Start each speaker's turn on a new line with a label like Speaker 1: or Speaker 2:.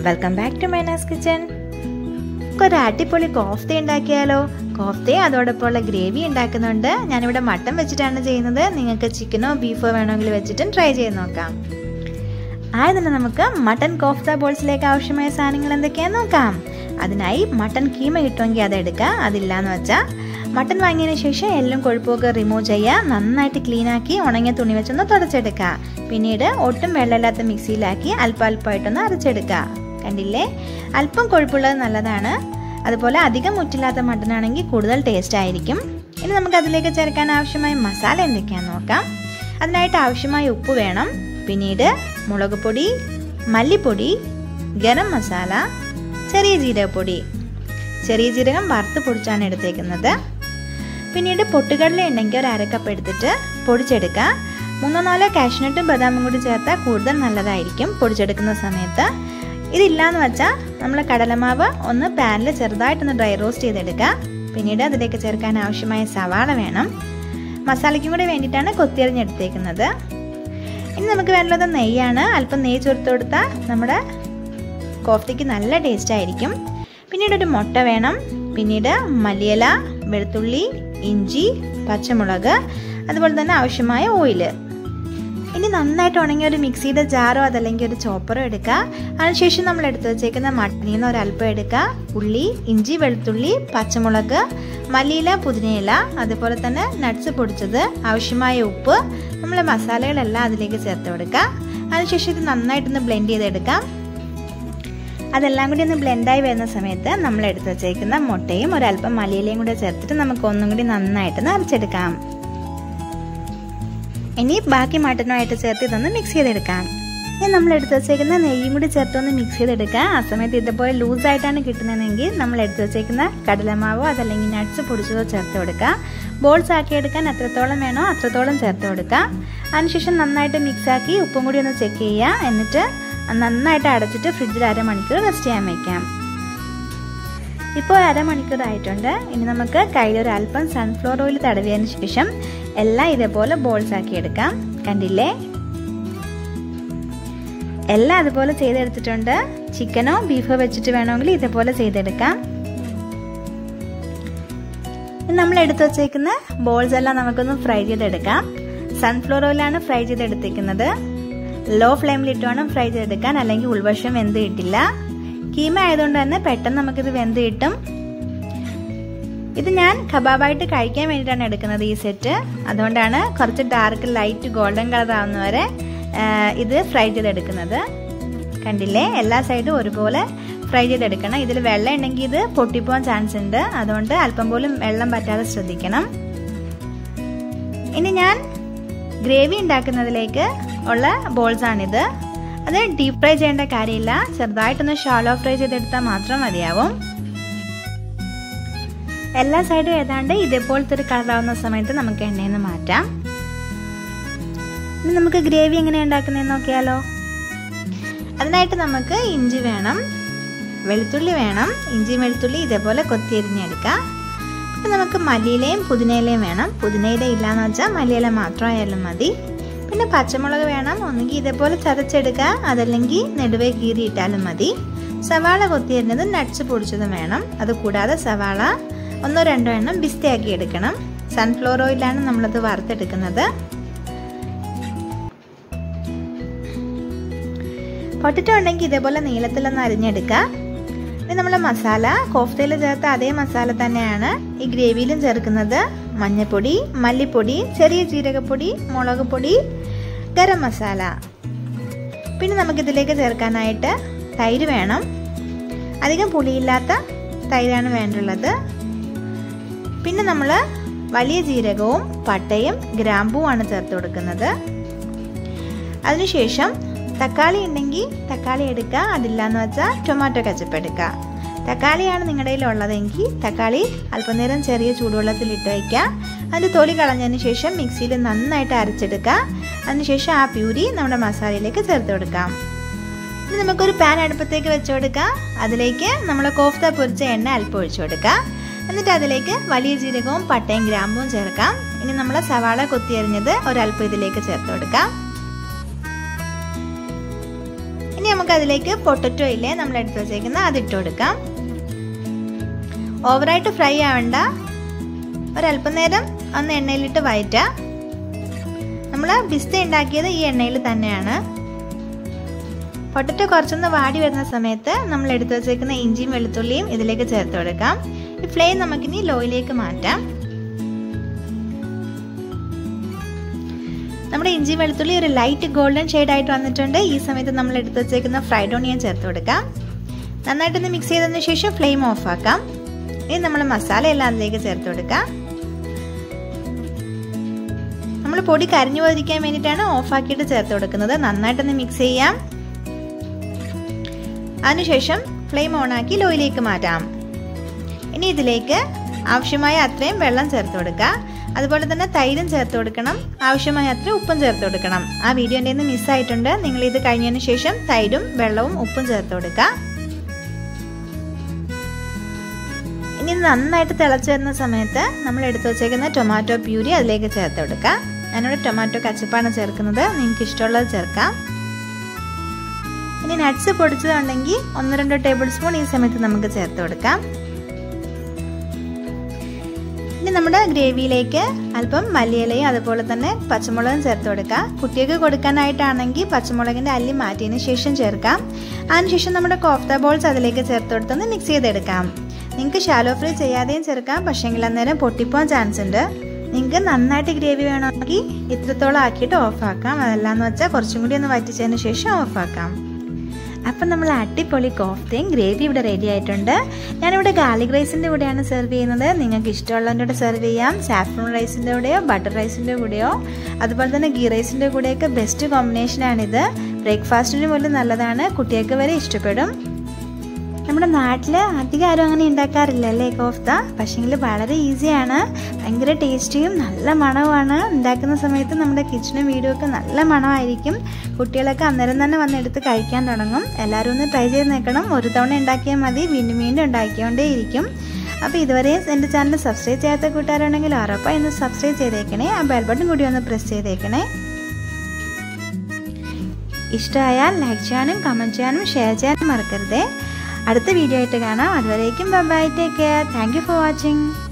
Speaker 1: welcome back to Maina's kitchen ഒരു അടിപൊളി കോഫ്ത ഉണ്ടാക്കിയാലോ കോഫ്തയും അതോടൊപ്പമുള്ള ഗ്രേവി ഉണ്ടാക്കുന്നുണ്ട് ഞാനിവിടെ മട്ടൻ വെച്ചിട്ടാണ് ചെയ്യുന്നത് നിങ്ങൾക്ക് ചിക്കനോ ബീഫോ വേണമെങ്കിൽ വെച്ചിട്ടും ട്രൈ ചെയ്ത് നോക്കാം ആദ്യം തന്നെ നമുക്ക് മട്ടൻ കോഫ്ത ബോൾസിലേക്ക് ആവശ്യമായ സാധനങ്ങൾ എന്തൊക്കെയാണെന്ന് നോക്കാം അതിനായി മട്ടൻ കീമ കിട്ടുമെങ്കിൽ അത് എടുക്കുക അതില്ലാന്ന് വെച്ചാൽ മട്ടൻ വാങ്ങിയതിന് ശേഷം എല്ലാം കൊഴുപ്പൊക്കെ റിമൂവ് ചെയ്യുക നന്നായിട്ട് ക്ലീൻ ആക്കി ഉണങ്ങിയ തുണി വെച്ചൊന്ന് തുടച്ചെടുക്കുക പിന്നീട് ഒട്ടും വെള്ളമില്ലാത്ത മിക്സിയിലാക്കി അല്പം അല്പമായിട്ടൊന്ന് അരച്ചെടുക്കുക കണ്ടില്ലേ അല്പം കൊഴുപ്പുള്ളത് നല്ലതാണ് അതുപോലെ അധികം മുറ്റില്ലാത്ത മട്ടനാണെങ്കിൽ കൂടുതൽ ടേസ്റ്റ് ആയിരിക്കും ഇനി നമുക്ക് അതിലേക്ക് ചേർക്കാൻ ആവശ്യമായ മസാല എന്തൊക്കെയാണെന്ന് നോക്കാം അതിനായിട്ട് ആവശ്യമായ ഉപ്പ് വേണം പിന്നീട് മുളക് പൊടി മല്ലിപ്പൊടി ഗരം മസാല ചെറിയ ജീരകപ്പൊടി ചെറിയ ജീരകം വറുത്ത് പൊടിച്ചാണ് എടുത്തേക്കുന്നത് പിന്നീട് പൊട്ടുകടല ഉണ്ടെങ്കിൽ ഒരു അരക്കപ്പ് എടുത്തിട്ട് പൊടിച്ചെടുക്കുക മൂന്നോ നാലോ കാഷ്നട്ടും ബദാമും കൂടി ചേർത്താൽ കൂടുതൽ നല്ലതായിരിക്കും പൊടിച്ചെടുക്കുന്ന സമയത്ത് ഇതില്ലാന്ന് വെച്ചാൽ നമ്മൾ കടലമാവ് ഒന്ന് പാനിൽ ചെറുതായിട്ടൊന്ന് ഡ്രൈ റോസ്റ്റ് ചെയ്തെടുക്കുക പിന്നീട് അതിലേക്ക് ചേർക്കാൻ ആവശ്യമായ സവാള വേണം മസാലയ്ക്കും കൂടി വേണ്ടിയിട്ടാണ് കൊത്തിയറിഞ്ഞെടുത്തേക്കുന്നത് ഇനി നമുക്ക് വേണ്ടത് നെയ്യാണ് അല്പം നെയ്യ് ചേർത്ത് കൊടുത്താൽ നമ്മുടെ കോഫ്തയ്ക്ക് നല്ല ടേസ്റ്റ് ആയിരിക്കും പിന്നീട് ഒരു മുട്ട വേണം പിന്നീട് മല്ലിയില വെളുത്തുള്ളി ഇഞ്ചി പച്ചമുളക് അതുപോലെ തന്നെ ആവശ്യമായ ഓയിൽ ഇനി നന്നായിട്ട് ഉണങ്ങിയ ഒരു മിക്സിയുടെ ജാറോ അതല്ലെങ്കിൽ ഒരു ചോപ്പറോ എടുക്കുക അതിനുശേഷം നമ്മൾ എടുത്തു വെച്ചേക്കുന്ന മട്ടനിൽ നിന്ന് ഒരല്പം എടുക്കുക ഉള്ളി ഇഞ്ചി വെളുത്തുള്ളി പച്ചമുളക് മല്ലിയില പുതിനയില അതുപോലെ തന്നെ നട്ട്സ് പൊടിച്ചത് ആവശ്യമായ ഉപ്പ് നമ്മളെ മസാലകളെല്ലാം അതിലേക്ക് ചേർത്ത് കൊടുക്കുക അതിനുശേഷം ഇത് നന്നായിട്ടൊന്ന് ബ്ലെൻഡ് ചെയ്തെടുക്കാം അതെല്ലാം കൂടി ഒന്ന് ബ്ലെൻഡായി വരുന്ന സമയത്ത് നമ്മൾ എടുത്ത് വെച്ചേക്കുന്ന മുട്ടയും ഒരല്പം മല്ലിയിലയും കൂടെ ചേർത്തിട്ട് നമുക്ക് ഒന്നും കൂടി നന്നായിട്ട് അരച്ചെടുക്കാം ഇനി ബാക്കി മട്ടനുമായിട്ട് ചേർത്ത് ഇതൊന്ന് മിക്സ് ചെയ്തെടുക്കാം ഇനി നമ്മൾ എടുത്ത് വെച്ചേക്കുന്ന നെയ്യും കൂടി ചേർത്തൊന്ന് മിക്സ് ചെയ്തെടുക്കുക ആ സമയത്ത് ഇതുപോലെ ലൂസായിട്ടാണ് കിട്ടുന്നതെങ്കിൽ നമ്മൾ എടുത്ത് വെച്ചേക്കുന്ന കടലമാവോ അതല്ലെങ്കിൽ നട്ട്സ് പൊടിച്ചതോ ചേർത്ത് കൊടുക്കുക ബോൾസ് ആക്കി എടുക്കാൻ എത്രത്തോളം വേണോ അത്രത്തോളം ചേർത്ത് കൊടുക്കുക അതിനുശേഷം നന്നായിട്ട് മിക്സ് ആക്കി ഉപ്പും കൂടി ഒന്ന് ചെക്ക് ചെയ്യുക എന്നിട്ട് നന്നായിട്ട് അടച്ചിട്ട് ഫ്രിഡ്ജിൽ അരമണിക്കൂർ റെസ്റ്റ് ചെയ്യാൻ വയ്ക്കാം ഇപ്പോൾ അരമണിക്കൂർ ആയിട്ടുണ്ട് ഇനി നമുക്ക് കയ്യിൽ ഒരു അല്പം സൺഫ്ലവർ ഓയിൽ തടവിയതിന് ശേഷം എല്ലാം ഇതേപോലെ ബോൾസ് ആക്കി എടുക്കാം കണ്ടില്ലേ എല്ലാം അതുപോലെ ചെയ്തെടുത്തിട്ടുണ്ട് ചിക്കനോ ബീഫോ വെച്ചിട്ട് വേണമെങ്കിൽ ഇതേപോലെ ചെയ്തെടുക്കാം നമ്മൾ എടുത്തു വച്ചേക്കുന്ന ബോൾസ് എല്ലാം നമുക്കൊന്ന് ഫ്രൈ ചെയ്തെടുക്കാം സൺഫ്ലവർ ഓയിലാണ് ഫ്രൈ ചെയ്തെടുത്തേക്കുന്നത് ലോ ഫ്ലെയിമിലിട്ട് വേണം ഫ്രൈ ചെയ്തെടുക്കാൻ അല്ലെങ്കിൽ ഉൾവശം വെന്ത് കിട്ടില്ല കീമ ആയതുകൊണ്ട് തന്നെ പെട്ടെന്ന് നമുക്കിത് വെന്ത് കിട്ടും ഇത് ഞാൻ കബാബായിട്ട് കഴിക്കാൻ വേണ്ടിയിട്ടാണ് എടുക്കുന്നത് ഈ സെറ്റ് അതുകൊണ്ടാണ് കുറച്ച് ഡാർക്ക് ലൈറ്റ് ഗോൾഡൻ കളർ ആവുന്നവരെ ഇത് ഫ്രൈ ചെയ്തെടുക്കുന്നത് കണ്ടില്ലേ എല്ലാ സൈഡും ഒരുപോലെ ഫ്രൈ ചെയ്തെടുക്കണം ഇതിൽ വെള്ളം ഉണ്ടെങ്കിൽ ഇത് പൊട്ടിപ്പോവാൻ ചാൻസ് ഉണ്ട് അതുകൊണ്ട് അല്പം പോലും വെള്ളം പറ്റാതെ ശ്രദ്ധിക്കണം ഇനി ഞാൻ ഗ്രേവി ഉണ്ടാക്കുന്നതിലേക്ക് ഉള്ള ബോൾസ് ആണിത് അത് ഡീപ് ഫ്രൈ ചെയ്യേണ്ട കാര്യമില്ല ചെറുതായിട്ടൊന്ന് ഷാലോ ഫ്രൈ ചെയ്തെടുത്താൽ മാത്രം മതിയാവും എല്ലാ സൈഡും ഏതാണ്ട് ഇതേപോലത്തെ ഒരു കളറാവുന്ന സമയത്ത് നമുക്ക് എണ്ണയിൽ നിന്ന് മാറ്റാം ഇനി നമുക്ക് ഗ്രേവി എങ്ങനെ ഉണ്ടാക്കുന്നതെന്ന് നോക്കിയാലോ അതിനായിട്ട് നമുക്ക് ഇഞ്ചി വേണം വെളുത്തുള്ളി വേണം ഇഞ്ചി വെളുത്തുള്ളി ഇതേപോലെ കൊത്തിയരിഞ്ഞെടുക്കാം പിന്നെ നമുക്ക് മല്ലിയിലയും പുതിനയിലയും വേണം പുതിനയില ഇല്ലാന്ന് വെച്ചാൽ മല്ലിയില മാത്രമായാലും മതി പിന്നെ പച്ചമുളക് വേണം ഒന്നുകിൽ ഇതേപോലെ ചതച്ചെടുക്കുക അതല്ലെങ്കിൽ നെടുവേ കീറിയിട്ടാലും മതി സവാള കൊത്തിയരിഞ്ഞത് നട്ട്സ് പൊടിച്ചതും വേണം അതുകൂടാതെ സവാള ഒന്നോ രണ്ടോ എണ്ണം ബിസ്തയാക്കി എടുക്കണം സൺഫ്ലവർ ഓയിലാണ് നമ്മളത് വറുത്തെടുക്കുന്നത് പൊട്ടറ്റോ ഉണ്ടെങ്കിൽ ഇതേപോലെ നീളത്തിലൊന്ന് അരിഞ്ഞെടുക്കുക ഇനി നമ്മൾ മസാല കോഫ്തയിൽ ചേർത്ത അതേ മസാല തന്നെയാണ് ഈ ഗ്രേവിയിലും ചേർക്കുന്നത് മഞ്ഞൾപ്പൊടി മല്ലിപ്പൊടി ചെറിയ ജീരകപ്പൊടി മുളക് പൊടി ഗരം മസാല പിന്നെ നമുക്കിതിലേക്ക് ചേർക്കാനായിട്ട് തൈര് വേണം അധികം പുളിയില്ലാത്ത തൈരാണ് വേണ്ടുള്ളത് പിന്നെ നമ്മൾ വലിയ ജീരകവും പട്ടയും ഗ്രാമ്പുമാണ് ചേർത്ത് കൊടുക്കുന്നത് അതിനുശേഷം തക്കാളി ഉണ്ടെങ്കിൽ തക്കാളി എടുക്കുക അതില്ലാന്ന് വെച്ചാൽ ടൊമാറ്റോ കച്ചപ്പ് എടുക്കുക തക്കാളിയാണ് നിങ്ങളുടെ കയ്യിൽ ഉള്ളതെങ്കിൽ തക്കാളി അല്പനേരം ചെറിയ ചൂടുവെള്ളത്തിൽ ഇട്ട് വയ്ക്കുക അതിൻ്റെ തൊലി കളഞ്ഞതിന് ശേഷം മിക്സിയിൽ നന്നായിട്ട് അരച്ചെടുക്കുക അതിനുശേഷം ആ പ്യൂരി നമ്മുടെ മസാലയിലേക്ക് ചേർത്ത് കൊടുക്കാം ഇനി നമുക്കൊരു പാൻ അടുപ്പത്തേക്ക് വെച്ച് കൊടുക്കാം അതിലേക്ക് നമ്മൾ കോഫ്ത പൊരിച്ച എണ്ണ അല്പം ഒഴിച്ചു കൊടുക്കുക എന്നിട്ട് അതിലേക്ക് വലിയ ജീരകവും പട്ടയും ഗ്രാമ്പും ചേർക്കാം ഇനി നമ്മൾ സവാള കൊത്തിയരിഞ്ഞത് ഒരല്പം ഇതിലേക്ക് ചേർത്ത് കൊടുക്കാം ഇനി നമുക്ക് അതിലേക്ക് പൊട്ടറ്റോ ഇല്ലേ നമ്മൾ എടുത്ത് വെച്ചേക്കുന്ന അത് ഇട്ട് കൊടുക്കാം ഓവറായിട്ട് ഫ്രൈ ആവണ്ട ഒരല്പം നേരം ഒന്ന് എണ്ണയിലിട്ട് വയറ്റാം നമ്മൾ ബിസ്ത ഉണ്ടാക്കിയത് ഈ എണ്ണയിൽ തന്നെയാണ് പൊട്ടറ്റോ കുറച്ചൊന്ന് വാടി വരുന്ന സമയത്ത് നമ്മൾ എടുത്തു വെച്ചേക്കുന്ന ഇഞ്ചിയും വെളുത്തുള്ളിയും ഇതിലേക്ക് ചേർത്ത് കൊടുക്കാം ഈ ഫ്ലെയിം നമുക്കിനി ലോയിലേക്ക് മാറ്റാം നമ്മുടെ ഇഞ്ചി വെളുത്തുള്ളി ഒരു ലൈറ്റ് ഗോൾഡൻ ഷെയ്ഡ് ആയിട്ട് വന്നിട്ടുണ്ട് ഈ സമയത്ത് നമ്മൾ എടുത്തു വെച്ചേക്കുന്ന ഫ്രൈഡ് ഓണിയൻ ചേർത്ത് കൊടുക്കാം നന്നായിട്ടൊന്ന് മിക്സ് ചെയ്തതിന് ശേഷം ഫ്ലെയിം ഓഫ് ആക്കാം ഇനി നമ്മൾ മസാല എല്ലാം അതിലേക്ക് ചേർത്ത് കൊടുക്കാം നമ്മൾ പൊടി കരിഞ്ഞു പോയിരിക്കാൻ വേണ്ടിയിട്ടാണ് ഓഫ് ആക്കിയിട്ട് ചേർത്ത് കൊടുക്കുന്നത് നന്നായിട്ടൊന്ന് മിക്സ് ചെയ്യാം അതിനുശേഷം ഫ്ലെയിം ഓൺ ആക്കി ലോയിലേക്ക് മാറ്റാം ഇനി ഇതിലേക്ക് ആവശ്യമായ അത്രയും വെള്ളം ചേർത്ത് കൊടുക്കുക അതുപോലെ തന്നെ തൈരും ചേർത്ത് കൊടുക്കണം ആവശ്യമായ അത്ര ഉപ്പും ചേർത്ത് കൊടുക്കണം ആ വീഡിയോ എൻ്റെ നിന്ന് മിസ്സായിട്ടുണ്ട് നിങ്ങൾ ഇത് കഴിഞ്ഞതിന് ശേഷം തൈരും വെള്ളവും ഉപ്പും ചേർത്ത് കൊടുക്കുക ഇനി നന്നായിട്ട് തിളച്ച് വരുന്ന സമയത്ത് നമ്മൾ എടുത്തു വച്ചേക്കുന്ന ടൊമാറ്റോ പ്യൂരി അതിലേക്ക് ചേർത്ത് കൊടുക്കുക ഞാനിവിടെ ടൊമാറ്റോ കച്ചപ്പാണ് ചേർക്കുന്നത് നിങ്ങൾക്ക് ഇഷ്ടമുള്ളത് ചേർക്കാം ഇനി നട്ട്സ് പൊടിച്ചതുണ്ടെങ്കിൽ ഒന്ന് രണ്ട് ടേബിൾ സ്പൂൺ ഈ സമയത്ത് നമുക്ക് ചേർത്ത് കൊടുക്കാം ഇനി നമ്മുടെ ഗ്രേവിയിലേക്ക് അല്പം മല്ലിയിലയും അതുപോലെ തന്നെ പച്ചമുളകും ചേർത്ത് കൊടുക്കാം കുട്ടികൾക്ക് കൊടുക്കാനായിട്ടാണെങ്കിൽ പച്ചമുളകിൻ്റെ അല്ലി മാറ്റിയതിന് ശേഷം ചേർക്കാം അതിനുശേഷം നമ്മുടെ കോഫ്ത ബോൾസ് അതിലേക്ക് ചേർത്ത് കൊടുത്തൊന്ന് മിക്സ് ചെയ്തെടുക്കാം നിങ്ങൾക്ക് ഷാലോ ഫ്രൈ ചെയ്യാതെയും ചേർക്കാം പക്ഷേങ്കിൽ അന്നേരം പൊട്ടിപ്പോകാൻ ചാൻസ് ഉണ്ട് നിങ്ങൾക്ക് നന്നായിട്ട് ഗ്രേവി വേണമെങ്കിൽ ഇത്രത്തോളം ആക്കിയിട്ട് ഓഫാക്കാം അതല്ലാന്ന് വെച്ചാൽ കുറച്ചും കൂടി ഒന്ന് വറ്റിച്ചതിന് ശേഷം ഓഫാക്കാം അപ്പം നമ്മൾ അടിപൊളി കോഫ്തയും ഗ്രേവി ഇവിടെ റെഡി ആയിട്ടുണ്ട് ഞാനിവിടെ ഗാർലിക് റൈസിൻ്റെ കൂടെയാണ് സെർവ് ചെയ്യുന്നത് നിങ്ങൾക്ക് ഇഷ്ടമുള്ളതിൻ്റെ കൂടെ സെർവ് ചെയ്യാം സാഫ്രോൺ റൈസിൻ്റെ കൂടെയോ ബട്ടർ റൈസിൻ്റെ കൂടെയോ അതുപോലെ തന്നെ ഗീ റൈസിൻ്റെ കൂടെയൊക്കെ ബെസ്റ്റ് കോമ്പിനേഷനാണിത് ബ്രേക്ക്ഫാസ്റ്റിന് പോലും നല്ലതാണ് കുട്ടികൾക്ക് വരെ ഇഷ്ടപ്പെടും നമ്മുടെ നാട്ടിൽ അധികം ആരും അങ്ങനെ ഉണ്ടാക്കാറില്ല അല്ലേ കോഫ്ത പക്ഷേങ്കിൽ വളരെ ഈസിയാണ് ഭയങ്കര ടേസ്റ്റിയും നല്ല മണവുമാണ് ഉണ്ടാക്കുന്ന സമയത്ത് നമ്മുടെ കിച്ചണും വീടും ഒക്കെ നല്ല മണമായിരിക്കും കുട്ടികളൊക്കെ അന്നേരം തന്നെ വന്നെടുത്ത് കഴിക്കാൻ തുടങ്ങും എല്ലാവരും ഒന്ന് ട്രൈ ചെയ്ത് നോക്കണം ഒരു തവണ ഉണ്ടാക്കിയാൽ മതി വീണ്ടും വീണ്ടും ഉണ്ടാക്കിക്കൊണ്ടേ ഇരിക്കും അപ്പോൾ ഇതുവരെ എൻ്റെ ചാനൽ സബ്സ്ക്രൈബ് ചെയ്യാത്ത കൂട്ടുകാരുണ്ടെങ്കിൽ ഉറപ്പായി ഒന്ന് സബ്സ്ക്രൈബ് ചെയ്തേക്കണേ ആ ബെൽ ബട്ടൺ കൂടി ഒന്ന് പ്രസ് ചെയ്തേക്കണേ ഇഷ്ടമായാൽ ലൈക്ക് ചെയ്യാനും കമൻറ്റ് ചെയ്യാനും ഷെയർ ചെയ്യാനും മറക്കരുതേ അടുത്ത വീഡിയോ ആയിട്ട് കാണാം അതുവരേക്കും bye take care thank you for watching